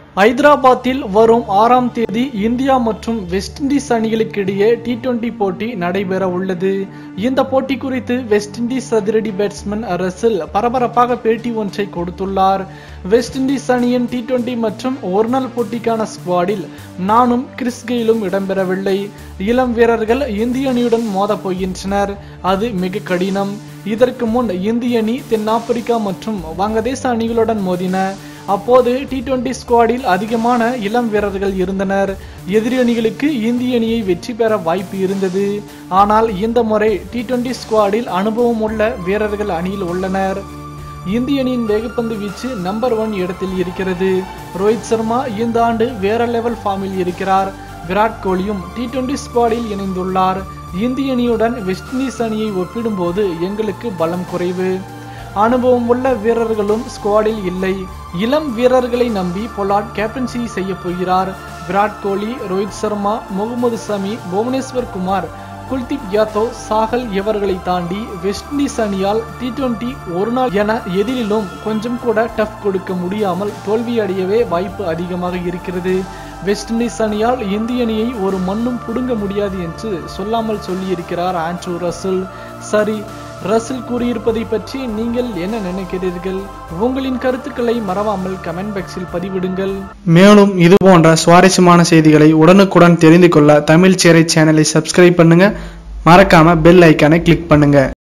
ஐதராபாத்தில் வரும் ஆறாம் தேதி இந்தியா மற்றும் வெஸ்ட் இண்டீஸ் அணிகளுக்கு இடையே டி டுவெண்டி போட்டி நடைபெற உள்ளது இந்த போட்டி குறித்து வெஸ்ட் இண்டீஸ் அதிரடி பேட்ஸ்மேன் ரசில் பரபரப்பாக பேட்டி ஒன்றை கொடுத்துள்ளார் வெஸ்ட் இண்டீஸ் அணியின் டி டுவெண்டி மற்றும் ஒருநாள் போட்டிக்கான ஸ்குவாடில் நானும் கிறிஸ் கெயிலும் இடம்பெறவில்லை இளம் வீரர்கள் இந்திய அணியுடன் மோதப் போகின்றனர் அது மிக கடினம் இதற்கு முன் இந்திய அணி தென்னாப்பிரிக்கா மற்றும் வங்கதேச அணிகளுடன் மோதின அப்போது டி டுவெண்டி ஸ்குவாடில் அதிகமான இளம் வீரர்கள் இருந்தனர் எதிரி அணிகளுக்கு இந்திய அணியை வெற்றி பெற வாய்ப்பு இருந்தது ஆனால் இந்த முறை டி டுவெண்டி ஸ்குவாடில் அனுபவம் உள்ள வீரர்கள் அணியில் உள்ளனர் இந்திய அணியின் வேகப்பந்து வீச்சு நம்பர் ஒன் இடத்தில் இருக்கிறது ரோஹித் சர்மா இந்த ஆண்டு வேற லெவல் ஃபார்மில் இருக்கிறார் விராட் கோலியும் டி டுவெண்டி ஸ்குவாடில் இணைந்துள்ளார் இந்திய அணியுடன் வெஸ்ட் இண்டீஸ் அணியை ஒப்பிடும்போது எங்களுக்கு பலம் குறைவு அனுபவம் உள்ள வீரர்களும் ஸ்குவாடில் இல்லை இளம் வீரர்களை நம்பி பொலாட் கேப்டன்சி செய்ய போகிறார் விராட் கோலி ரோஹித் சர்மா முகமது சமி புவனேஸ்வர் குமார் குல்தீப் யாதவ் சாகல் இவர்களை தாண்டி வெஸ்ட் இண்டீஸ் அணியால் டி டுவெண்டி ஒரு நாள் என எதிரிலும் கொஞ்சம் கூட டஃப் கொடுக்க முடியாமல் தோல்வி அடையவே வாய்ப்பு அதிகமாக இருக்கிறது வெஸ்ட் இண்டீஸ் அணியால் இந்திய அணியை ஒரு மண்ணும் புடுங்க முடியாது என்று சொல்லாமல் சொல்லியிருக்கிறார் ஆண்ட்ரூ ரசல் சரி ரசில் கூறியிருப்பதை பற்றி நீங்கள் என்ன நினைக்கிறீர்கள் உங்களின் கருத்துக்களை மறவாமல் கமெண்ட் பாக்ஸில் பதிவிடுங்கள் மேலும் இது போன்ற சுவாரஸ்யமான செய்திகளை உடனுக்குடன் தெரிந்து கொள்ள தமிழ் சேரை சேனலை சப்ஸ்கிரைப் பண்ணுங்க மறக்காம பெல் ஐக்கானை கிளிக் பண்ணுங்க